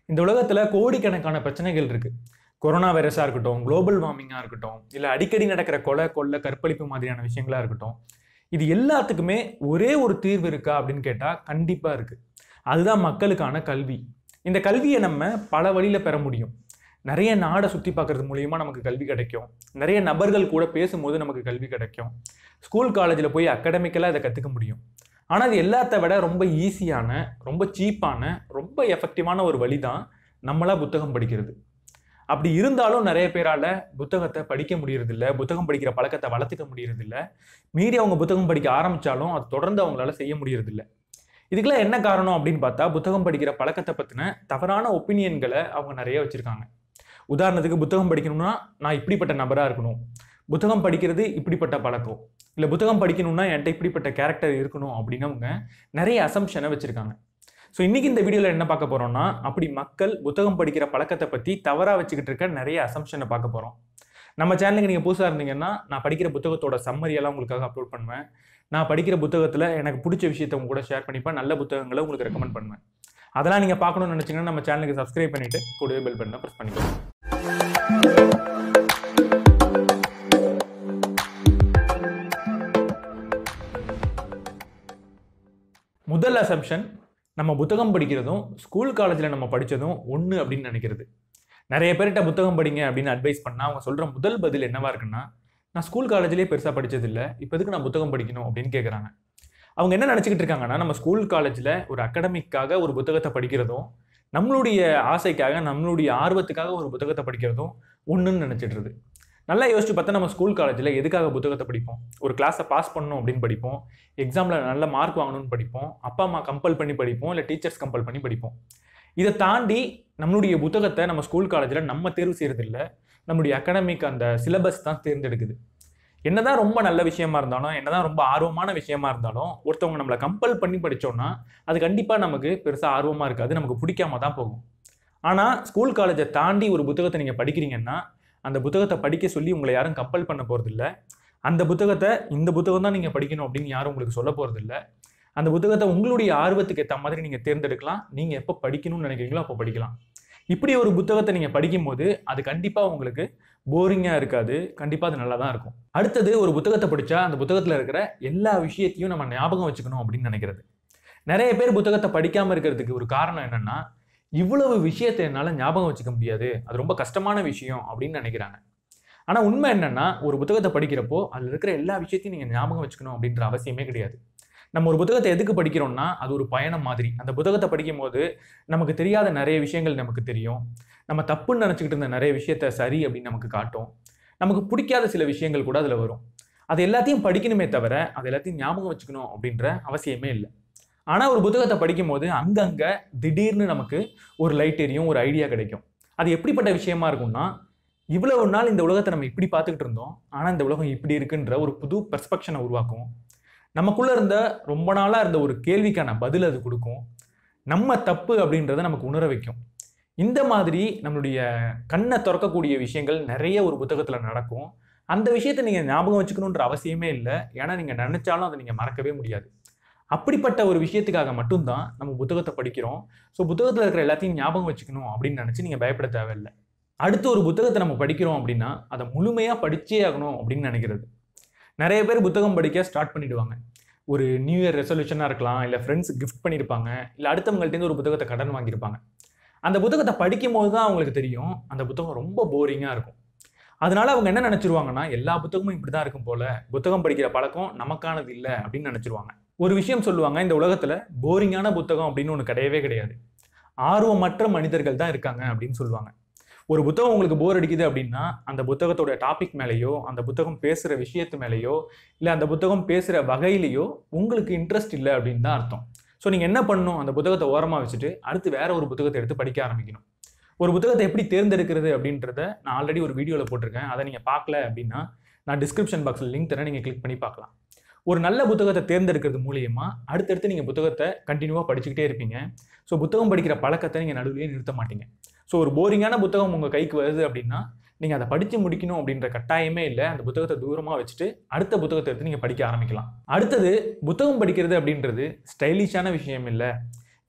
இந்த உலகத்தில் கோடிக்கணக்கான பிரச்சனைகள் இருக்கு கொரோனா வைரஸாக இருக்கட்டும் குளோபல் வார்மிங்காக இருக்கட்டும் இல்லை அடிக்கடி நடக்கிற கொலை கொள்ளை கற்பழிப்பு மாதிரியான விஷயங்களா இருக்கட்டும் இது எல்லாத்துக்குமே ஒரே ஒரு தீர்வு இருக்கா அப்படின்னு கேட்டால் கண்டிப்பாக இருக்கு அதுதான் மக்களுக்கான கல்வி இந்த கல்வியை நம்ம பல வழியில் பெற முடியும் நிறைய நாடை சுற்றி பார்க்கறது மூலியமாக நமக்கு கல்வி கிடைக்கும் நிறைய நபர்கள் கூட பேசும்போது நமக்கு கல்வி கிடைக்கும் ஸ்கூல் காலேஜில் போய் அகடமிக்கலாக இதை கற்றுக்க முடியும் ஆனால் அது எல்லாத்த விட ரொம்ப ஈஸியான ரொம்ப சீப்பான ரொம்ப எஃபெக்டிவான ஒரு வழி தான் நம்மளா புத்தகம் படிக்கிறது அப்படி இருந்தாலும் நிறைய பேரால புத்தகத்தை படிக்க முடியறதில்ல புத்தகம் படிக்கிற பழக்கத்தை வளர்த்துக்க முடியறதில்ல மீறி அவங்க புத்தகம் படிக்க ஆரம்பிச்சாலும் அது தொடர்ந்து அவங்களால செய்ய முடியறதில்ல இதுக்கெல்லாம் என்ன காரணம் அப்படின்னு பார்த்தா புத்தகம் படிக்கிற பழக்கத்தை பற்றின தவறான ஒப்பீனியன்களை அவங்க நிறைய வச்சுருக்காங்க உதாரணத்துக்கு புத்தகம் படிக்கணும்னா நான் இப்படிப்பட்ட நபராக இருக்கணும் புத்தகம் படிக்கிறது இப்படிப்பட்ட பழக்கம் இல்லை புத்தகம் படிக்கணும்னா என்கிட்ட இப்படிப்பட்ட கேரக்டர் இருக்கணும் அப்படின்னு அவங்க நிறைய அசம்ஷனை வச்சுருக்காங்க ஸோ இன்றைக்கி இந்த வீடியோவில் என்ன பார்க்க போகிறோம்னா அப்படி மக்கள் புத்தகம் படிக்கிற பழக்கத்தை பற்றி தவறாக வச்சுக்கிட்டு இருக்க நிறைய அசம்ஷனை பார்க்க போகிறோம் நம்ம சேனலுக்கு நீங்கள் புதுசாக இருந்தீங்கன்னா நான் படிக்கிற புத்தகத்தோட சம்மரியெல்லாம் உங்களுக்காக அப்லோட் பண்ணுவேன் நான் படிக்கிற புத்தகத்தில் எனக்கு பிடிச்ச விஷயத்தை உங்க கூட ஷேர் பண்ணிப்பேன் நல்ல புத்தகங்களை உங்களுக்கு ரெக்கமெண்ட் பண்ணுவேன் அதெல்லாம் நீங்கள் பார்க்கணும்னு நினச்சிங்கன்னா நம்ம சேனலுக்கு சப்ஸ்கிரைப் பண்ணிவிட்டு கூடவே பெல் பட்டனை ப்ரெஸ் பண்ணிக்கலாம் முதல் அசம்ஷன் நம்ம புத்தகம் படிக்கிறதும் ஸ்கூல் காலேஜில் நம்ம படித்ததும் ஒன்று அப்படின்னு நினைக்கிறது நிறைய பேர்கிட்ட புத்தகம் படிங்க அப்படின்னு அட்வைஸ் பண்ணால் அவங்க சொல்கிற முதல் பதில் என்னவா இருக்குன்னா நான் ஸ்கூல் காலேஜ்லேயே பெருசாக படித்ததில்ல இப்போ எதுக்கு நான் புத்தகம் படிக்கணும் அப்படின்னு கேட்குறாங்க அவங்க என்ன நினச்சிக்கிட்டு இருக்காங்கன்னா நம்ம ஸ்கூல் காலேஜில் ஒரு அகடமிக்காக ஒரு புத்தகத்தை படிக்கிறதும் நம்மளுடைய ஆசைக்காக நம்மளுடைய ஆர்வத்துக்காக ஒரு புத்தகத்தை படிக்கிறதும் ஒன்றுன்னு நினச்சிடுறது நல்லா யோசிச்சு பார்த்தா நம்ம ஸ்கூல் காலேஜில் எதுக்காக புத்தகத்தை படிப்போம் ஒரு கிளாஸை பாஸ் பண்ணணும் அப்படின்னு படிப்போம் எக்ஸாமில் நல்ல மார்க் வாங்கணும்னு படிப்போம் அப்பா அம்மா கம்பல் பண்ணி படிப்போம் இல்லை டீச்சர்ஸ் கம்பல் பண்ணி படிப்போம் இதை தாண்டி நம்மளுடைய புத்தகத்தை நம்ம ஸ்கூல் காலேஜில் நம்ம தேர்வு செய்கிறதில்ல நம்மளுடைய அகாடமிக் அந்த சிலபஸ் தான் தேர்ந்தெடுக்குது என்னதான் ரொம்ப நல்ல விஷயமா இருந்தாலும் என்னதான் ரொம்ப ஆர்வமான விஷயமா இருந்தாலும் ஒருத்தவங்க நம்மளை கம்பல் பண்ணி படித்தோம்னா அது கண்டிப்பாக நமக்கு பெருசாக ஆர்வமாக இருக்காது நமக்கு பிடிக்காம தான் போகும் ஆனால் ஸ்கூல் காலேஜை தாண்டி ஒரு புத்தகத்தை நீங்கள் படிக்கிறீங்கன்னா அந்த புத்தகத்தை படிக்க சொல்லி உங்களை யாரும் கம்பல் பண்ண போகிறதில்ல அந்த புத்தகத்தை இந்த புத்தகம் தான் நீங்கள் படிக்கணும் அப்படின்னு யாரும் உங்களுக்கு சொல்ல போகிறதில்ல அந்த புத்தகத்தை உங்களுடைய ஆர்வத்துக்கு ஏற்ற மாதிரி நீங்கள் தேர்ந்தெடுக்கலாம் நீங்கள் எப்போ படிக்கணும்னு நினைக்கிறீங்களோ அப்போ படிக்கலாம் இப்படி ஒரு புத்தகத்தை நீங்கள் படிக்கும்போது அது கண்டிப்பாக உங்களுக்கு போரிங்காக இருக்காது கண்டிப்பாக அது நல்லா தான் இருக்கும் அடுத்தது ஒரு புத்தகத்தை படித்தா அந்த புத்தகத்தில் இருக்கிற எல்லா விஷயத்தையும் நம்ம ஞாபகம் வச்சுக்கணும் அப்படின்னு நினைக்கிறது நிறைய பேர் புத்தகத்தை படிக்காமல் இருக்கிறதுக்கு ஒரு காரணம் என்னென்னா இவ்வளவு விஷயத்தை என்னால் ஞாபகம் வச்சுக்க முடியாது அது ரொம்ப கஷ்டமான விஷயம் அப்படின்னு நினைக்கிறாங்க ஆனால் உண்மை என்னென்னா ஒரு புத்தகத்தை படிக்கிறப்போ அதில் இருக்கிற எல்லா விஷயத்தையும் நீங்கள் ஞாபகம் வச்சுக்கணும் அப்படின்ற அவசியமே கிடையாது நம்ம ஒரு புத்தகத்தை எதுக்கு படிக்கிறோம்னா அது ஒரு பயணம் மாதிரி அந்த புத்தகத்தை படிக்கும் போது நமக்கு தெரியாத நிறைய விஷயங்கள் நமக்கு தெரியும் நம்ம தப்புன்னு நினச்சிக்கிட்டு இருந்த நிறைய விஷயத்த சரி அப்படின்னு நமக்கு காட்டும் நமக்கு பிடிக்காத சில விஷயங்கள் கூட அதில் வரும் அது எல்லாத்தையும் படிக்கணுமே தவிர அது எல்லாத்தையும் ஞாபகம் வச்சுக்கணும் அப்படின்ற அவசியமே இல்லை ஆனால் ஒரு புத்தகத்தை படிக்கும் போது அங்கங்கே திடீர்னு நமக்கு ஒரு லைட் எரியும் ஒரு ஐடியா கிடைக்கும் அது எப்படிப்பட்ட விஷயமா இருக்கும்னா இவ்வளவு நாள் இந்த உலகத்தை நம்ம இப்படி பார்த்துக்கிட்டு இருந்தோம் ஆனால் இந்த உலகம் இப்படி இருக்குன்ற ஒரு புது பெர்ஸ்பெக்ஷனை உருவாக்கும் நமக்குள்ள இருந்த ரொம்ப நாளாக இருந்த ஒரு கேள்விக்கான பதில் அது கொடுக்கும் நம்ம தப்பு அப்படின்றத நமக்கு உணர வைக்கும் இந்த மாதிரி நம்மளுடைய கண்ணை திறக்கக்கூடிய விஷயங்கள் நிறைய ஒரு புத்தகத்தில் நடக்கும் அந்த விஷயத்தை நீங்கள் ஞாபகம் வச்சுக்கணுன்ற அவசியமே இல்லை ஏன்னா நீங்கள் நினச்சாலும் அதை நீங்கள் மறக்கவே முடியாது அப்படிப்பட்ட ஒரு விஷயத்துக்காக மட்டும்தான் நம்ம புத்தகத்தை படிக்கிறோம் ஸோ புத்தகத்தில் இருக்கிற எல்லாத்தையும் ஞாபகம் வச்சுக்கணும் அப்படின்னு நினச்சி நீங்கள் பயப்பட தேவையில்லை அடுத்து ஒரு புத்தகத்தை நம்ம படிக்கிறோம் அப்படின்னா அதை முழுமையாக படிச்சே ஆகணும் அப்படின்னு நினைக்கிறது நிறைய பேர் புத்தகம் படிக்க ஸ்டார்ட் பண்ணிடுவாங்க ஒரு நியூ இயர் ரெசல்யூஷனாக இருக்கலாம் இல்லை ஃப்ரெண்ட்ஸ் கிஃப்ட் பண்ணியிருப்பாங்க இல்லை அடுத்தவங்கள்ட்டேருந்து ஒரு புத்தகத்தை கடன் வாங்கியிருப்பாங்க அந்த புத்தகத்தை படிக்கும் போது தான் அவங்களுக்கு தெரியும் அந்த புத்தகம் ரொம்ப போரிங்காக இருக்கும் அதனால அவங்க என்ன நினச்சிருவாங்கன்னா எல்லா புத்தகமும் இப்படி தான் இருக்கும் போல புத்தகம் படிக்கிற பழக்கம் நமக்கானது இல்லை அப்படின்னு நினச்சிருவாங்க ஒரு விஷயம் சொல்லுவாங்க இந்த உலகத்தில் போரிங்கான புத்தகம் அப்படின்னு ஒன்று கிடையவே கிடையாது ஆர்வமற்ற மனிதர்கள் தான் இருக்காங்க அப்படின்னு சொல்லுவாங்க ஒரு புத்தகம் உங்களுக்கு போர் அடிக்குது அப்படின்னா அந்த புத்தகத்தோட டாபிக் மேலேயோ அந்த புத்தகம் பேசுகிற விஷயத்து மேலேயோ இல்லை அந்த புத்தகம் பேசுகிற வகையிலையோ உங்களுக்கு இன்ட்ரெஸ்ட் இல்லை அப்படின்னு தான் அர்த்தம் ஸோ நீங்கள் என்ன பண்ணணும் அந்த புத்தகத்தை ஓரமாக வச்சுட்டு அடுத்து வேற ஒரு புத்தகத்தை எடுத்து படிக்க ஆரம்பிக்கணும் ஒரு புத்தகத்தை எப்படி தேர்ந்தெடுக்கிறது அப்படின்றத நான் ஆல்ரெடி ஒரு வீடியோவில் போட்டிருக்கேன் அதை நீங்கள் பார்க்கல அப்படின்னா நான் டிஸ்கிரிப்ஷன் பாக்ஸில் லிங்க் தரேன் நீங்கள் கிளிக் பண்ணி பார்க்கலாம் ஒரு நல்ல புத்தகத்தை தேர்ந்தெடுக்கிறது மூலியமா அடுத்தடுத்து நீங்கள் புத்தகத்தை கண்டினியூவாக படிச்சுக்கிட்டே இருப்பீங்க ஸோ புத்தகம் படிக்கிற பழக்கத்தை நீங்கள் நடுவிலேயே நிறுத்த மாட்டீங்க ஸோ ஒரு போரிங்கான புத்தகம் உங்கள் கைக்கு வருது அப்படின்னா நீங்கள் அதை படித்து முடிக்கணும் அப்படின்ற கட்டாயமே இல்லை அந்த புத்தகத்தை தூரமாக வச்சுட்டு அடுத்த புத்தகத்தை எடுத்து நீங்கள் படிக்க ஆரம்பிக்கலாம் அடுத்தது புத்தகம் படிக்கிறது அப்படின்றது ஸ்டைலிஷான விஷயம் இல்லை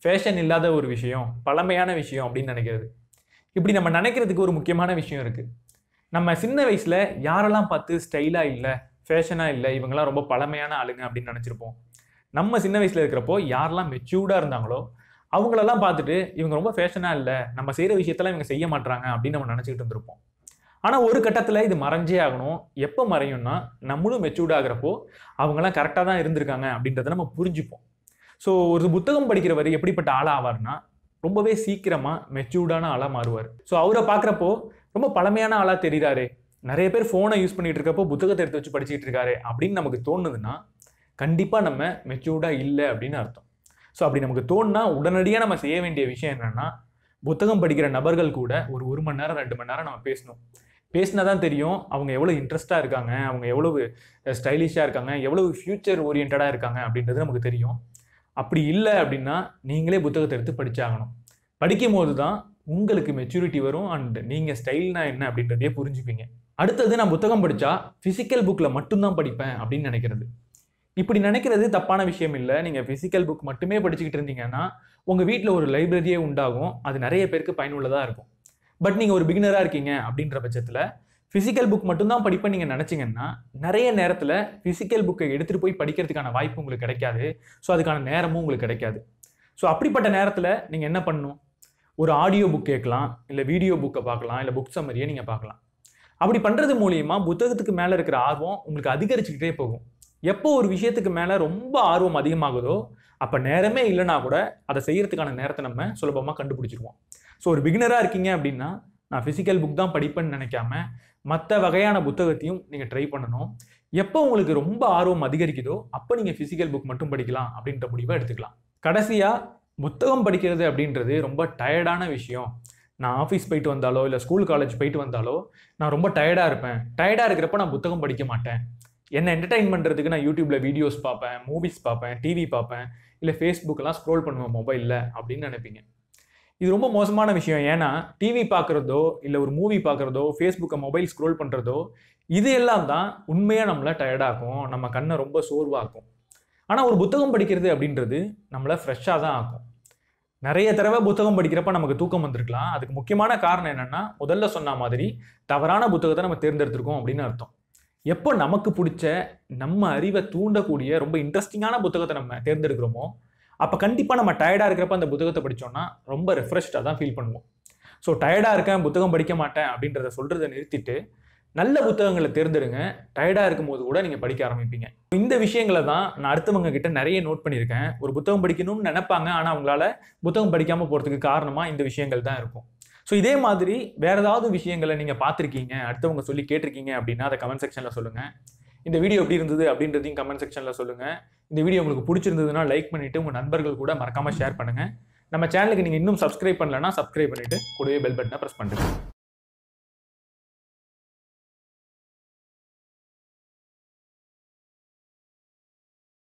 ஃபேஷன் இல்லாத ஒரு விஷயம் பழமையான விஷயம் அப்படின்னு நினைக்கிறது இப்படி நம்ம நினைக்கிறதுக்கு ஒரு முக்கியமான விஷயம் இருக்குது நம்ம சின்ன வயசில் யாரெல்லாம் பார்த்து ஸ்டைலாக இல்லை ஃபேஷனாக இல்லை இவங்கெல்லாம் ரொம்ப பழமையான ஆளுங்க அப்படின்னு நினச்சிருப்போம் நம்ம சின்ன வயசில் இருக்கிறப்போ யாரெல்லாம் மெச்சூர்டாக இருந்தாங்களோ அவங்களெல்லாம் பார்த்துட்டு இவங்க ரொம்ப ஃபேஷனாக இல்லை நம்ம செய்கிற விஷயத்தெல்லாம் இவங்க செய்ய மாட்றாங்க அப்படின்னு நம்ம நினச்சிக்கிட்டு இருந்திருப்போம் ஆனால் ஒரு கட்டத்தில் இது மறைஞ்சே ஆகணும் எப்போ மறையும்னா நம்மளும் மெச்சூர்ட் ஆகிறப்போ அவங்கெல்லாம் கரெக்டாக தான் இருந்திருக்காங்க அப்படின்றத நம்ம புரிஞ்சுப்போம் ஸோ ஒரு புத்தகம் படிக்கிறவர் எப்படிப்பட்ட ஆளாக ஆவார்னா ரொம்பவே சீக்கிரமாக மெச்சூர்டான ஆளாக மாறுவார் ஸோ அவரை பார்க்குறப்போ ரொம்ப பழமையான ஆளாக தெரிகிறாரு நிறைய பேர் ஃபோனை யூஸ் பண்ணிட்டு இருக்கப்போ புத்தகத்தை எடுத்து வச்சு படிச்சுட்டு இருக்காரு அப்படின்னு நமக்கு தோணுதுன்னா கண்டிப்பாக நம்ம மெச்சூர்டாக இல்லை அப்படின்னு அர்த்தம் ஸோ அப்படி நமக்கு தோணுனா உடனடியாக நம்ம செய்ய வேண்டிய விஷயம் என்னென்னா புத்தகம் படிக்கிற நபர்கள் கூட ஒரு ஒரு மணி நேரம் ரெண்டு மணி நேரம் நம்ம பேசணும் பேசினா தான் தெரியும் அவங்க எவ்வளோ இன்ட்ரெஸ்ட்டாக இருக்காங்க அவங்க எவ்வளவு ஸ்டைலிஷாக இருக்காங்க எவ்வளவு ஃப்யூச்சர் ஓரியன்டாக இருக்காங்க அப்படின்றது நமக்கு தெரியும் அப்படி இல்லை அப்படின்னா நீங்களே புத்தகத்தை எடுத்து படிச்சாகணும் படிக்கும் போது தான் உங்களுக்கு மெச்சூரிட்டி வரும் அண்ட் நீங்கள் ஸ்டைல்னா என்ன அப்படின்றதையே புரிஞ்சுப்பீங்க அடுத்தது நான் புத்தகம் படித்தா ஃபிசிக்கல் புக்கில் மட்டும்தான் படிப்பேன் அப்படின்னு நினைக்கிறது இப்படி நினைக்கிறது தப்பான விஷயம் இல்லை நீங்கள் ஃபிசிக்கல் புக் மட்டுமே படிச்சுக்கிட்டு இருந்தீங்கன்னா உங்கள் வீட்டில் ஒரு லைப்ரரியே உண்டாகும் அது நிறைய பேருக்கு பயனுள்ளதாக இருக்கும் பட் நீங்கள் ஒரு பிகினராக இருக்கீங்க அப்படின்ற பட்சத்தில் ஃபிசிக்கல் புக் மட்டும்தான் படிப்பேன் நீங்கள் நினச்சிங்கன்னா நிறைய நேரத்தில் ஃபிசிக்கல் புக்கை எடுத்துகிட்டு போய் படிக்கிறதுக்கான வாய்ப்பு உங்களுக்கு கிடைக்காது ஸோ அதுக்கான நேரமும் உங்களுக்கு கிடைக்காது ஸோ அப்படிப்பட்ட நேரத்தில் நீங்கள் என்ன பண்ணணும் ஒரு ஆடியோ புக் கேட்கலாம் இல்லை வீடியோ புக்கை பார்க்கலாம் இல்லை புக் சம்மரியை நீங்கள் பார்க்கலாம் அப்படி பண்ணுறது மூலியமா புத்தகத்துக்கு மேலே இருக்கிற ஆர்வம் உங்களுக்கு அதிகரிச்சுக்கிட்டே போகும் எப்போ ஒரு விஷயத்துக்கு மேலே ரொம்ப ஆர்வம் அதிகமாகுதோ அப்போ நேரமே இல்லைனா கூட அதை செய்யறதுக்கான நேரத்தை நம்ம சுலபமாக கண்டுபிடிச்சிருவோம் ஸோ ஒரு பிகினராக இருக்கீங்க அப்படின்னா நான் ஃபிசிக்கல் புக் தான் படிப்பேன்னு நினைக்காம மற்ற வகையான புத்தகத்தையும் நீங்கள் ட்ரை பண்ணணும் எப்போ உங்களுக்கு ரொம்ப ஆர்வம் அதிகரிக்குதோ அப்போ நீங்கள் ஃபிசிக்கல் புக் மட்டும் படிக்கலாம் அப்படின்ற முடிவை எடுத்துக்கலாம் கடைசியாக புத்தகம் படிக்கிறது அப்படின்றது ரொம்ப டயர்டான விஷயம் நான் ஆஃபீஸ் போயிட்டு வந்தாலோ இல்லை ஸ்கூல் காலேஜ் போயிட்டு வந்தாலோ நான் ரொம்ப டயர்டாக இருப்பேன் டயர்டாக இருக்கிறப்ப நான் புத்தகம் படிக்க மாட்டேன் என்ன என்டர்டைன் பண்ணுறதுக்கு நான் யூடியூப்பில் வீடியோஸ் பார்ப்பேன் மூவிஸ் பார்ப்பேன் டிவி பார்ப்பேன் இல்லை ஃபேஸ்புக்கெல்லாம் ஸ்க்ரோல் பண்ணுவேன் மொபைலில் அப்படின்னு நினைப்பீங்க இது ரொம்ப மோசமான விஷயம் ஏன்னா டிவி பார்க்குறதோ இல்லை ஒரு மூவி பார்க்குறதோ ஃபேஸ்புக்கை மொபைல் ஸ்க்ரோல் பண்ணுறதோ இது எல்லாம் தான் உண்மையாக நம்மளை டயர்டாக்கும் நம்ம கண்ணை ரொம்ப சோர்வாக்கும் ஆனால் ஒரு புத்தகம் படிக்கிறது அப்படின்றது நம்மளை ஃப்ரெஷ்ஷாக தான் ஆக்கும் நிறைய தடவை புத்தகம் படிக்கிறப்ப நமக்கு தூக்கம் வந்திருக்கலாம் அதுக்கு முக்கியமான காரணம் என்னென்னா முதல்ல சொன்ன மாதிரி தவறான புத்தகத்தை நம்ம தேர்ந்தெடுத்திருக்கோம் அப்படின்னு அர்த்தம் எப்போ நமக்கு பிடிச்ச நம்ம அறிவை தூண்டக்கூடிய ரொம்ப இன்ட்ரெஸ்டிங்கான புத்தகத்தை நம்ம தேர்ந்தெடுக்கிறோமோ அப்போ கண்டிப்பாக நம்ம டயர்டாக இருக்கிறப்ப அந்த புத்தகத்தை படித்தோம்னா ரொம்ப ரெஃப்ரெஷ்டாக தான் ஃபீல் பண்ணுவோம் ஸோ டயர்டாக இருக்கேன் புத்தகம் படிக்க மாட்டேன் அப்படின்றத சொல்கிறத நிறுத்திட்டு நல்ல புத்தகங்களை தேர்ந்தெடுங்க டயர்டாக இருக்கும்போது கூட நீங்கள் படிக்க ஆரம்பிப்பீங்க இந்த விஷயங்களை தான் நான் அடுத்தவங்க கிட்ட நிறைய நோட் பண்ணியிருக்கேன் ஒரு புத்தகம் படிக்கணும்னு நினைப்பாங்க ஆனால் அவங்களால புத்தகம் படிக்காமல் போகிறதுக்கு காரணமாக இந்த விஷயங்கள் தான் இருக்கும் ஸோ இதே மாதிரி வேற ஏதாவது விஷயங்களை நீங்கள் பார்த்துருக்கீங்க அடுத்தவங்க சொல்லி கேட்டிருக்கீங்க அப்படின்னா அதை கமெண்ட் செக்ஷனில் சொல்லுங்கள் இந்த வீடியோ எப்படி இருந்தது அப்படின்றதையும் கமெண்ட் செக்ஷனில் சொல்லுங்கள் இந்த வீடியோ உங்களுக்கு பிடிச்சிருந்ததுன்னா லைக் பண்ணிவிட்டு உங்கள் நண்பர்கள் கூட மறக்காமல் ஷேர் பண்ணுங்கள் நம்ம சேனலுக்கு நீங்கள் இன்னும் சப்ஸ்கிரைப் பண்ணலன்னா சப்ஸ்கிரைப் பண்ணிவிட்டு கூடவே பெல் பட்டனை ப்ரெஸ் பண்ணுங்கள்